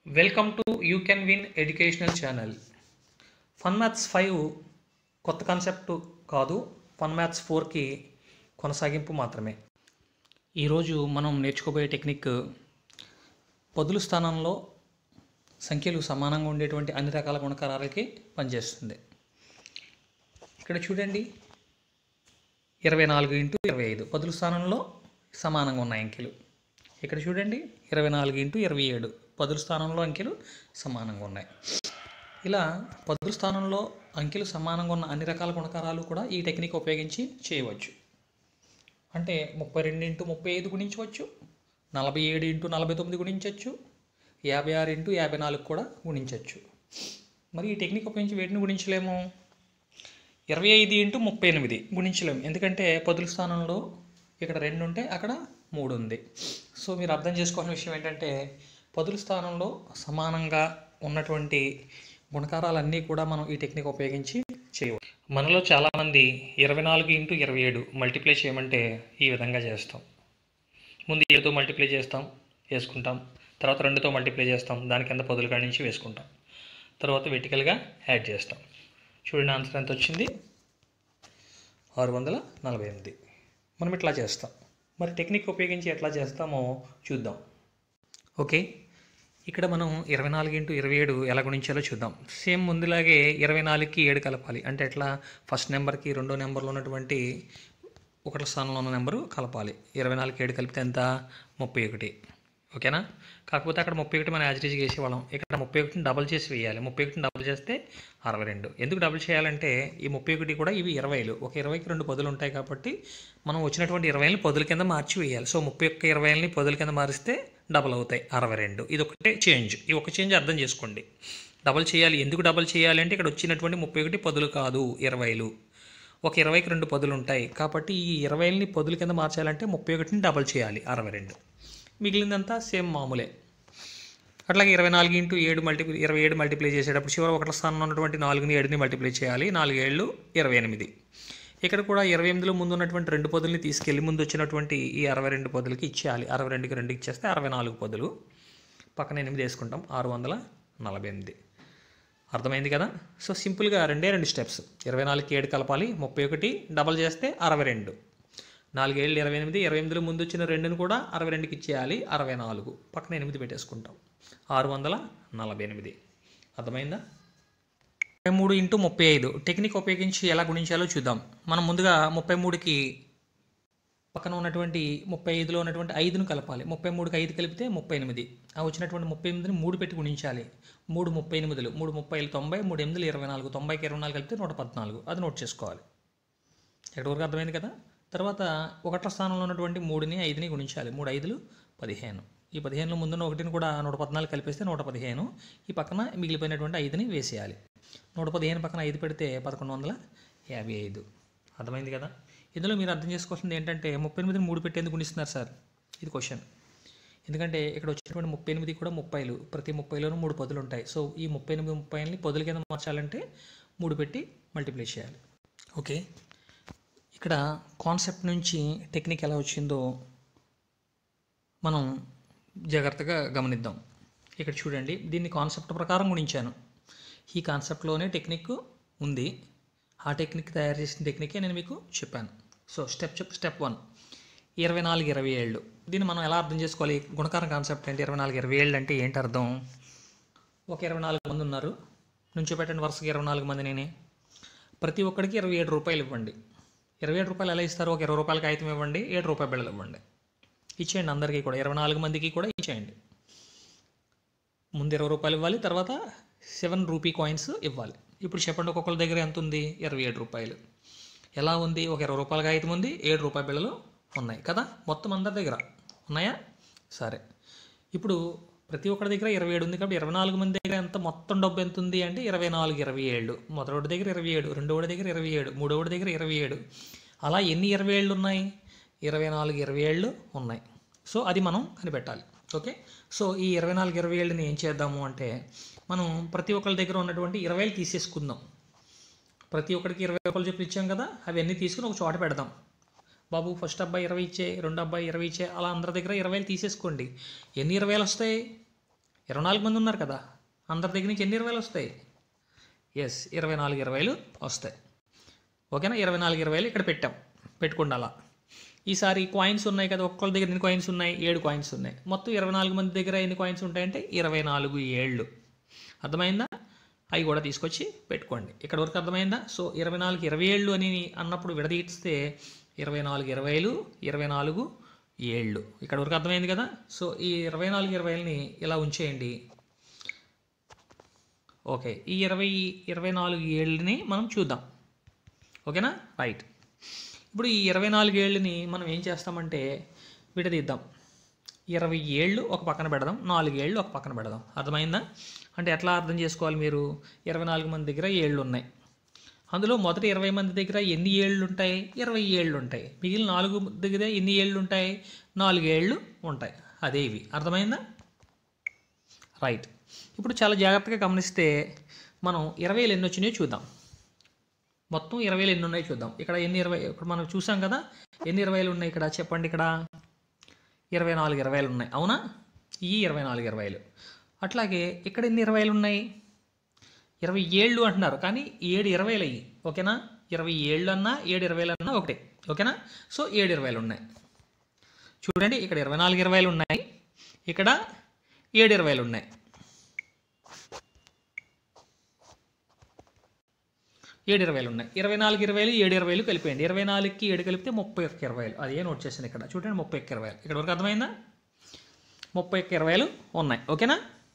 welcome to you can win educational channel fun maths five కొత్త concept కాదు fun maths ఫోర్కి కొనసాగింపు మాత్రమే ఈరోజు మనం నేర్చుకోబోయే టెక్నిక్ పదుల స్థానంలో సంఖ్యలు సమానంగా ఉండేటువంటి అన్ని రకాల గుణకారాలకి పనిచేస్తుంది ఇక్కడ చూడండి ఇరవై నాలుగు ఇంటూ ఇరవై ఐదు పదుల స్థానంలో సమానంగా ఉన్న అంకెలు ఇక్కడ చూడండి ఇరవై నాలుగు ఇంటూ ఇరవై ఏడు పదుల స్థానంలో అంకెలు సమానంగా ఉన్నాయి ఇలా పదుల స్థానంలో అంకెలు సమానంగా ఉన్న అన్ని రకాల గుణకారాలు కూడా ఈ టెక్నిక్ ఉపయోగించి చేయవచ్చు అంటే ముప్పై రెండు ఇంటూ ముప్పై ఐదు గుణించవచ్చు నలభై ఏడు ఇంటూ నలభై తొమ్మిది గుణించవచ్చు యాభై ఆరు ఇంటూ యాభై నాలుగు కూడా గుణించవచ్చు మరి ఈ టెక్నిక్ ఉపయోగించి వేటిని గుణించలేము ఇరవై ఐదు ఇంటూ ముప్పై ఎనిమిది గుణించలేము ఎందుకంటే పదుల స్థానంలో ఇక్కడ రెండు ఉంటే అక్కడ మూడు ఉంది సో మీరు అర్థం చేసుకోవాల్సిన విషయం ఏంటంటే పదుల స్థానంలో సమానంగా ఉన్నటువంటి గుణకారాలన్నీ కూడా మనం ఈ టెక్నిక్ ఉపయోగించి చేయవచ్చు మనలో చాలామంది ఇరవై నాలుగు ఇంటూ ఇరవై ఏడు మల్టిప్లై చేయమంటే ఈ విధంగా చేస్తాం ముందు ఏడుతో మల్టిప్లై చేస్తాం వేసుకుంటాం తర్వాత రెండుతో మల్టిప్లై చేస్తాం దాని కింద పదుల కాడి నుంచి వేసుకుంటాం తర్వాత వెటికల్గా యాడ్ చేస్తాం చూడండి ఆన్సర్ ఎంత వచ్చింది ఆరు వందల నలభై ఎనిమిది మనం ఇట్లా చేస్తాం మరి టెక్నిక్ ఉపయోగించి ఎట్లా చేస్తామో చూద్దాం ఓకే ఇక్కడ మనం ఇరవై నాలుగు ఇంటూ ఇరవై ఏడు ఎలా గుణించాలో చూద్దాం సేమ్ ముందులాగే ఇరవై నాలుగుకి ఏడు కలపాలి అంటే ఎట్లా ఫస్ట్ నెంబర్కి రెండో నెంబర్లో ఉన్నటువంటి ఒకటి స్థానంలో ఉన్న నెంబరు కలపాలి ఇరవై నాలుగు ఏడు కలిపితే ఎంత ముప్పై ఒకటి ఓకేనా కాకపోతే అక్కడ ముప్పై ఒకటి మనం యాజరీజ్గా వేసేవాళ్ళం ఇక్కడ ముప్పై ఒకటిని డబల్ చేసి వేయాలి ముప్పై ఒకటిని డబల్ చేస్తే అరవై రెండు ఎందుకు డబల్ చేయాలంటే ఈ ముప్పై ఒకటి కూడా ఇవి ఇరవైలు ఒక ఇరవైకి రెండు పదులు ఉంటాయి కాబట్టి మనం వచ్చినటువంటి ఇరవైని పదుల కింద మార్చి వేయాలి సో ముప్పై ఒక్క ఇరవైని పదుల కింద మారిస్తే డబల్ అవుతాయి అరవై రెండు ఇది ఒకటే చేంజ్ ఈ ఒక చేంజ్ అర్థం చేసుకోండి డబల్ చేయాలి ఎందుకు డబల్ చేయాలి అంటే ఇక్కడ వచ్చినటువంటి ముప్పై ఒకటి పదులు కాదు ఇరవైలు ఒక ఇరవైకి రెండు పదులు ఉంటాయి కాబట్టి ఈ ఇరవైని పదుల కింద మార్చాలంటే ముప్పై ఒకటిని డబల్ చేయాలి అరవై రెండు మిగిలిందంతా సేమ్ మామూలే అట్లాగే ఇరవై నాలుగు ఇంటూ ఏడు మల్టిప్లై ఇరవై ఏడు మల్టిప్లై చేసేటప్పుడు చివరి ఒకటి స్థానంలో ఉన్నటువంటి నాలుగుని ఏడుని మల్టిప్లై చేయాలి నాలుగు ఏళ్ళు ఇరవై ఎనిమిది ఇక్కడ కూడా ఇరవై ఎనిమిదిలో ముందు ఉన్నటువంటి రెండు పదుల్ని తీసుకెళ్ళి ముందు వచ్చినటువంటి ఈ అరవై రెండు పదులకి ఇచ్చేయాలి అరవై రెండుకి రెండు ఇచ్చేస్తే అరవై నాలుగు పదులు పక్కన ఎనిమిది వేసుకుంటాం ఆరు వందల నలభై ఎనిమిది అర్థమైంది కదా సో సింపుల్గా రెండే రెండు స్టెప్స్ ఇరవై నాలుగుకి ఏడు కలపాలి ముప్పై ఒకటి డబల్ చేస్తే అరవై రెండు నాలుగేళ్ళు ఇరవై ఎనిమిది ఇరవై ఎనిమిదిలో ముందు వచ్చిన రెండుని కూడా అరవై రెండుకి ఇచ్చేయాలి అరవై నాలుగు పక్కన ఎనిమిది పెట్టేసుకుంటాం ఆరు వందల నలభై ఎనిమిది అర్థమైందా ముప్పై మూడు ఇంటూ ముప్పై ఐదు టెక్నిక్ ఉపయోగించి ఎలా గుణించాలో చూద్దాం మనం ముందుగా ముప్పై మూడుకి పక్కన ఉన్నటువంటి ముప్పై ఐదులో ఉన్నటువంటి ఐదును కలపాలి ముప్పై మూడుకి ఐదు కలిపితే ముప్పై ఎనిమిది ఆ వచ్చినటువంటి ముప్పై ఎనిమిదిని మూడు పెట్టి గుణించాలి మూడు ముప్పై ఎనిమిదిలు మూడు ముప్పై ఐదు తొంభై మూడు ఎనిమిదిలు ఇరవై నాలుగు తొంభైకి ఇరవై నాలుగు కలిపితే నూట పద్నాలుగు అది నోట్ చేసుకోవాలి ఎక్కడి వరకు అర్థమైంది కదా తర్వాత ఒకట్ల స్థానంలో ఉన్నటువంటి మూడుని ఐదుని గుణించాలి మూడు ఐదులు పదిహేను ఈ పదిహేనులో ముందున్న ఒకటిని కూడా నూట పద్నాలుగు కలిపేస్తే నూట పదిహేను ఈ పక్కన మిగిలిపోయినటువంటి ఐదుని వేసేయాలి నూట పదిహేను పక్కన ఐదు పెడితే పదకొండు వందల యాభై ఐదు అర్థమైంది కదా ఇందులో మీరు అర్థం చేసుకోవాల్సింది ఏంటంటే ముప్పై ఎనిమిదిని మూడు పెట్టి ఎందుకు గుణిస్తున్నారు సార్ ఇది క్వశ్చన్ ఎందుకంటే ఇక్కడ వచ్చినటువంటి ముప్పై ఎనిమిది కూడా ముప్పైలు ప్రతి ముప్పైలోనూ మూడు పదులు ఉంటాయి సో ఈ ముప్పై ఎనిమిది ముప్పైని పదుల కింద మార్చాలంటే మూడు పెట్టి మల్టిప్లై చేయాలి ఓకే ఇక్కడ కాన్సెప్ట్ నుంచి టెక్నిక్ ఎలా వచ్చిందో మనం జాగ్రత్తగా గమనిద్దాం ఇక్కడ చూడండి దీన్ని కాన్సెప్ట్ ప్రకారం గుణించాను ఈ కాన్సెప్ట్లోనే టెక్నిక్ ఉంది ఆ టెక్నిక్ తయారు చేసిన టెక్నికే నేను మీకు చెప్పాను సో స్టెప్ చెప్ స్టెప్ వన్ ఇరవై నాలుగు ఇరవై ఏళ్ళు దీన్ని మనం ఎలా అర్థం చేసుకోవాలి గుణకారం కాన్సెప్ట్ అంటే ఇరవై నాలుగు ఇరవై ఏళ్ళు అంటే ఏంటి అర్థం ఒక ఇరవై నాలుగు మంది ఉన్నారు నుంచి పెట్టండి వరుసగా ఇరవై నాలుగు మంది నేనే ప్రతి ఒక్కడికి ఇరవై ఏడు రూపాయలు ఇవ్వండి ఇరవై ఏడు రూపాయలు ఎలా ఇస్తారు ఒక ఇరవై రూపాయలకి కాగితం ఇవ్వండి ఏడు రూపాయల బిళ్ళలు ఇవ్వండి ఇచ్చేయండి అందరికీ కూడా ఇరవై నాలుగు మందికి కూడా ఇచ్చేయండి ముందు ఇరవై రూపాయలు ఇవ్వాలి తర్వాత సెవెన్ రూపీ కాయిన్స్ ఇవ్వాలి ఇప్పుడు చెప్పండి ఒక్కొక్కరి దగ్గర ఎంత ఉంది ఇరవై ఏడు రూపాయలు ఎలా ఉంది ఒక ఇరవై రూపాయల కాగితం ఉంది ఏడు రూపాయల బిళ్ళలు ఉన్నాయి కదా మొత్తం అందరి దగ్గర ఉన్నాయా సరే ఇప్పుడు ప్రతి ఒక్కరి దగ్గర ఇరవై ఏడు ఉంది కాబట్టి ఇరవై నాలుగు మంది దగ్గర ఎంత మొత్తం డబ్బు ఎంత ఉంది అంటే ఇరవై నాలుగు ఇరవై ఏడు మొదటి దగ్గర ఇరవై ఏడు రెండోడి దగ్గర ఇరవై ఏడు మూడోడి దగ్గర ఇరవై ఏడు అలా ఎన్ని ఇరవై ఏళ్ళు ఉన్నాయి ఇరవై నాలుగు ఇరవై ఏళ్ళు ఉన్నాయి సో అది మనం కనిపెట్టాలి ఓకే సో ఈ ఇరవై నాలుగు ఇరవై ఏళ్ళని ఏం చేద్దాము అంటే మనం ప్రతి ఒక్కరి దగ్గర ఉన్నటువంటి ఇరవైలు తీసేసుకుందాం ప్రతి ఒక్కరికి ఇరవై రూపాయలు చెప్పి ఇచ్చాం కదా అవి అన్నీ తీసుకుని ఒక చోట పెడదాం బాబు ఫస్ట్ అబ్బాయి ఇరవై ఇచ్చే రెండు అబ్బాయి ఇరవై ఇచ్చే అలా అందరి దగ్గర ఇరవైలు తీసేసుకోండి ఎన్ని ఇరవైలు వస్తాయి ఇరవై నాలుగు మంది ఉన్నారు కదా అందరి దగ్గర నుంచి ఎన్ని ఇరవైలు వస్తాయి ఎస్ ఇరవై నాలుగు ఇరవైలు వస్తాయి ఓకేనా ఇరవై నాలుగు ఇరవైలు ఇక్కడ పెట్టాం పెట్టుకోండి అలా ఈసారి కాయిన్స్ ఉన్నాయి కదా ఒక్కళ్ళ దగ్గర ఎన్ని కాయిన్స్ ఉన్నాయి ఏడు కాయిన్స్ ఉన్నాయి మొత్తం ఇరవై నాలుగు మంది దగ్గర ఎన్ని కాయిన్స్ ఉంటాయంటే ఇరవై నాలుగు ఏళ్ళు అర్థమైందా అవి కూడా తీసుకొచ్చి పెట్టుకోండి ఇక్కడ వరకు అర్థమైందా సో ఇరవై నాలుగు ఇరవై ఏళ్ళు అని అన్నప్పుడు విడదీస్తే ఇరవై నాలుగు ఇరవైలు ఇరవై నాలుగు ఏళ్ళు ఇక్కడ వరకు అర్థమైంది కదా సో ఈ ఇరవై నాలుగు ఇరవైలని ఇలా ఉంచేయండి ఓకే ఈ ఇరవై ఇరవై నాలుగు ఏళ్ళని మనం చూద్దాం ఓకేనా రైట్ ఇప్పుడు ఈ ఇరవై నాలుగు ఏళ్ళని మనం ఏం చేస్తామంటే విడదీద్దాం ఇరవై ఏళ్ళు ఒక పక్కన పెడదాం నాలుగు ఏళ్ళు ఒక పక్కన పెడదాం అర్థమైందా అంటే ఎట్లా అర్థం చేసుకోవాలి మీరు ఇరవై నాలుగు మంది దగ్గర ఏళ్ళు ఉన్నాయి అందులో మొదటి ఇరవై మంది దగ్గర ఎన్ని ఏళ్ళు ఉంటాయి ఇరవై ఏళ్ళు ఉంటాయి మిగిలిన నాలుగు దగ్గర ఎన్ని ఏళ్ళు ఉంటాయి నాలుగు ఏళ్ళు ఉంటాయి అదే ఇవి అర్థమైందా రైట్ ఇప్పుడు చాలా జాగ్రత్తగా గమనిస్తే మనం ఇరవైలు ఎన్ని వచ్చినాయో చూద్దాం మొత్తం ఇరవైలు ఎన్ని ఉన్నాయో చూద్దాం ఇక్కడ ఎన్ని ఇరవై ఇప్పుడు మనం చూసాం కదా ఎన్ని ఇరవైలు ఉన్నాయి ఇక్కడ చెప్పండి ఇక్కడ ఇరవై నాలుగు ఇరవైలు ఉన్నాయి అవునా ఈ ఇరవై నాలుగు ఇరవైలు అట్లాగే ఇక్కడ ఎన్ని ఇరవైలు ఉన్నాయి ఇరవై ఏళ్ళు అంటున్నారు కానీ ఏడు ఇరవైలు అయ్యి ఓకేనా ఇరవై ఏళ్ళు అన్నా ఏడు ఇరవైలు అన్నా ఒకటే ఓకేనా సో ఏడు ఇరవైలు ఉన్నాయి చూడండి ఇక్కడ ఇరవై నాలుగు ఇరవైలు ఉన్నాయి ఇక్కడ ఏడు ఇరవైలు ఉన్నాయి ఏడు ఇరవైలు ఉన్నాయి ఇరవై నాలుగు ఇరవైలు ఏడు ఇరవైలు కలిపేయండి ఇరవై నాలుగుకి ఏడు కలిపితే ముప్పై ఒక్క ఇరవైలు అదే నోట్ చేశాను ఇక్కడ చూడండి ముప్పై ఒక్క ఇరవైలు ఇక్కడ వరకు అర్థమైందా ముప్పై ఒక్క ఇరవైలు ఉన్నాయి ఓకేనా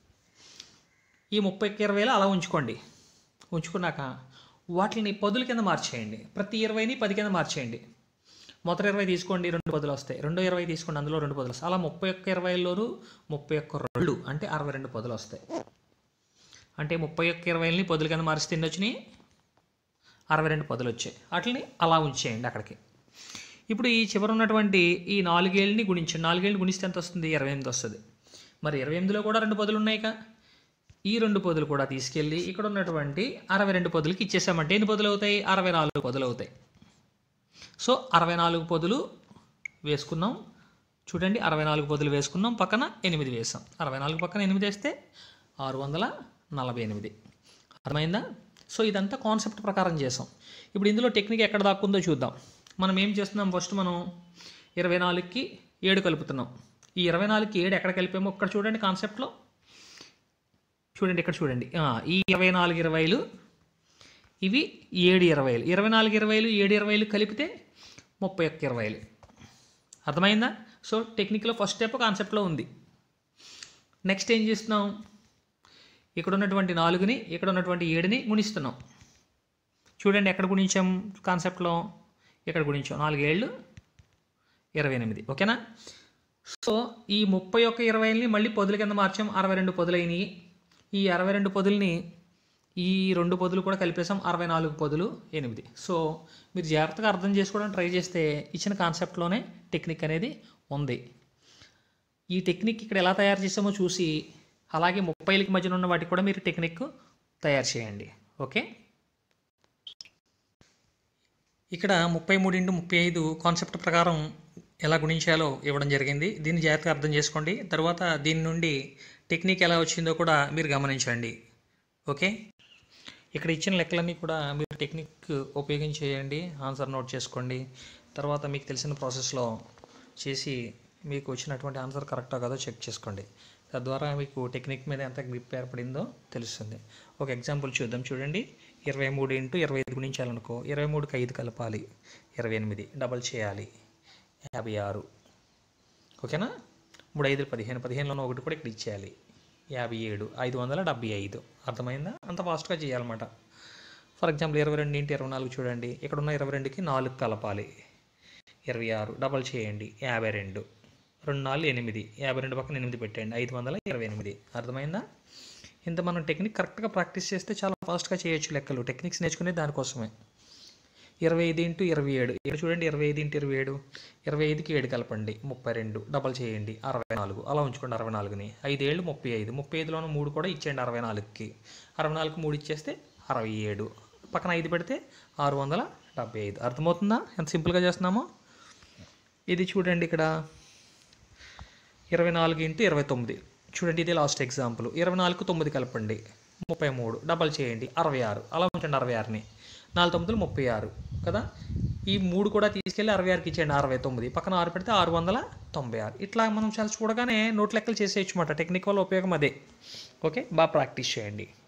ఈ ముప్పై ఒక్క ఇరవైలు అలా ఉంచుకోండి ఉంచుకున్నాక వాటిని పదుల కింద మార్చేయండి ప్రతి ఇరవైని పది కింద మార్చేయండి మొదటి ఇరవై తీసుకోండి రెండు పదులు వస్తాయి రెండో ఇరవై తీసుకోండి అందులో రెండు పదులు వస్తాయి అలా ముప్పై ఒక్క ఇరవైలోను ముప్పై ఒక్క రెండు అంటే అరవై రెండు పదులు వస్తాయి అంటే ముప్పై ఒక్క ఇరవైని పదుల కింద మారిస్తే ఎన్ని వచ్చినాయి అరవై రెండు పదులు వచ్చాయి వాటిని అలా ఉంచేయండి అక్కడికి ఇప్పుడు ఈ చివర ఉన్నటువంటి ఈ నాలుగేళ్ళని గుణించండి నాలుగేళ్ళని గుణిస్తే ఎంత వస్తుంది ఇరవై ఎనిమిది వస్తుంది మరి ఇరవై ఎనిమిదిలో కూడా రెండు పదులు ఉన్నాయిగా ఈ రెండు పదులు కూడా తీసుకెళ్ళి ఇక్కడ ఉన్నటువంటి అరవై రెండు పదులకి ఇచ్చేసామంటే ఎన్ని పదులు అవుతాయి అరవై నాలుగు పదులు అవుతాయి సో అరవై నాలుగు పదులు వేసుకున్నాం చూడండి అరవై నాలుగు పదులు వేసుకున్నాం పక్కన ఎనిమిది వేసాం అరవై నాలుగు పక్కన ఎనిమిది వేస్తే ఆరు వందల నలభై ఎనిమిది అర్థమైందా సో ఇదంతా కాన్సెప్ట్ ప్రకారం చేసాం ఇప్పుడు ఇందులో టెక్నిక్ ఎక్కడ దాక్కుందో చూద్దాం మనం ఏం చేస్తున్నాం ఫస్ట్ మనం ఇరవై నాలుగుకి ఏడు కలుపుతున్నాం ఈ ఇరవై నాలుగుకి ఏడు ఎక్కడ కలిపామో ఇక్కడ చూడండి కాన్సెప్ట్లో చూడండి ఇక్కడ చూడండి ఆ, ఈ ఇరవై నాలుగు ఇరవైలు ఇవి ఏడు ఇరవైలు ఇరవై నాలుగు ఇరవైలు ఏడు ఇరవైలు కలిపితే ముప్పై ఒక్క ఇరవైలు అర్థమైందా సో టెక్నిక్లో ఫస్ట్ స్టెప్ కాన్సెప్ట్లో ఉంది నెక్స్ట్ ఏం చేస్తున్నాం ఇక్కడ ఉన్నటువంటి నాలుగుని ఇక్కడ ఉన్నటువంటి ఏడుని గుణిస్తున్నాం చూడండి ఎక్కడ గుణించాం కాన్సెప్ట్లో ఇక్కడ గుణించాం నాలుగు ఏళ్ళు ఇరవై ఎనిమిది ఓకేనా సో ఈ ముప్పై ఒక్క ఇరవైని మళ్ళీ పదుల కింద మార్చాం అరవై రెండు పదులైనవి ఈ అరవై రెండు పదుల్ని ఈ రెండు పదులు కూడా కలిపేసాం అరవై నాలుగు పదులు ఎనిమిది సో మీరు జాగ్రత్తగా అర్థం చేసుకోవడానికి ట్రై చేస్తే ఇచ్చిన కాన్సెప్ట్లోనే టెక్నిక్ అనేది ఉంది ఈ టెక్నిక్ ఇక్కడ ఎలా తయారు చేసామో చూసి అలాగే ముప్పైలకి మధ్యన ఉన్న వాటికి కూడా మీరు టెక్నిక్ తయారు చేయండి ఓకే ఇక్కడ ముప్పై మూడు ఇంటూ ముప్పై ఐదు కాన్సెప్ట్ ప్రకారం ఎలా గుణించాలో ఇవ్వడం జరిగింది దీన్ని జాగ్రత్తగా అర్థం చేసుకోండి తర్వాత దీని నుండి టెక్నిక్ ఎలా వచ్చిందో కూడా మీరు గమనించండి ఓకే ఇక్కడ ఇచ్చిన లెక్కలన్నీ కూడా మీరు టెక్నిక్ ఉపయోగించేయండి ఆన్సర్ నోట్ చేసుకోండి తర్వాత మీకు తెలిసిన ప్రాసెస్లో చేసి మీకు వచ్చినటువంటి ఆన్సర్ కరెక్టా కాదో చెక్ చేసుకోండి తద్వారా మీకు టెక్నిక్ మీద ఎంత గ్రిప్ ఏర్పడిందో తెలుస్తుంది ఒక ఎగ్జాంపుల్ చూద్దాం చూడండి ఇరవై మూడు ఇంటూ ఇరవై ఐదు గుణించాలనుకో ఇరవై మూడుకి ఐదు కలపాలి ఇరవై ఎనిమిది డబల్ చేయాలి యాభై ఆరు ఓకేనా మూడు ఐదు పదిహేను పదిహేనులోనూ ఒకటి కూడా ఇక్కడ ఇచ్చేయాలి యాభై ఏడు ఐదు వందల డెబ్బై ఐదు అర్థమైందా అంత ఫాస్ట్గా చేయాలన్నమాట ఫర్ ఎగ్జాంపుల్ ఇరవై రెండు ఇంటి ఇరవై నాలుగు చూడండి ఇక్కడ ఉన్న ఇరవై రెండుకి నాలుగు కలపాలి ఇరవై ఆరు డబల్ చేయండి యాభై రెండు రెండు నాలుగు ఎనిమిది యాభై రెండు పక్కన ఎనిమిది పెట్టండి ఐదు వందల ఇరవై ఎనిమిది అర్థమైందా ఇంత మనం టెక్నిక్ కరెక్ట్గా ప్రాక్టీస్ చేస్తే చాలా ఫాస్ట్గా చేయొచ్చు లెక్కలు టెక్నిక్స్ నేర్చుకునే దానికోసమే ఇరవై ఐదు ఇంటూ ఇరవై ఏడు ఇక్కడ చూడండి ఇరవై ఐదు ఇంటూ ఇరవై ఏడు ఇరవై ఐదుకి ఏడు కలపండి ముప్పై రెండు డబల్ చేయండి అరవై నాలుగు అలా ఉంచుకోండి అరవై నాలుగుని ఐదేళ్ళు ముప్పై ఐదు ముప్పై ఐదులోనూ మూడు కూడా ఇచ్చేయండి అరవై నాలుగుకి అరవై నాలుగు మూడు ఇచ్చేస్తే అరవై ఏడు పక్కన ఐదు పెడితే ఆరు వందల డెబ్బై ఐదు అర్థమవుతుందా ఎంత సింపుల్గా చేస్తున్నామో ఇది చూడండి ఇక్కడ ఇరవై నాలుగు ఇంటూ ఇరవై తొమ్మిది చూడండి ఇదే లాస్ట్ ఎగ్జాంపుల్ ఇరవై నాలుగు తొమ్మిది కలపండి ముప్పై మూడు డబల్ చేయండి అరవై ఆరు అలా ఉంచండి అరవై ఆరుని నాలుగు తొమ్మిదిలు ముప్పై ఆరు కదా ఈ మూడు కూడా తీసుకెళ్ళి అరవై ఆరుకి ఇచ్చేయండి అరవై తొమ్మిది పక్కన ఆరు పెడితే ఆరు వందల తొంభై ఆరు ఇట్లా మనం చాలా చూడగానే నోట్ లెక్కలు చేసేయచ్చు అన్నమాట టెక్నిక్ వల్ల ఉపయోగం అదే ఓకే బాగా ప్రాక్టీస్ చేయండి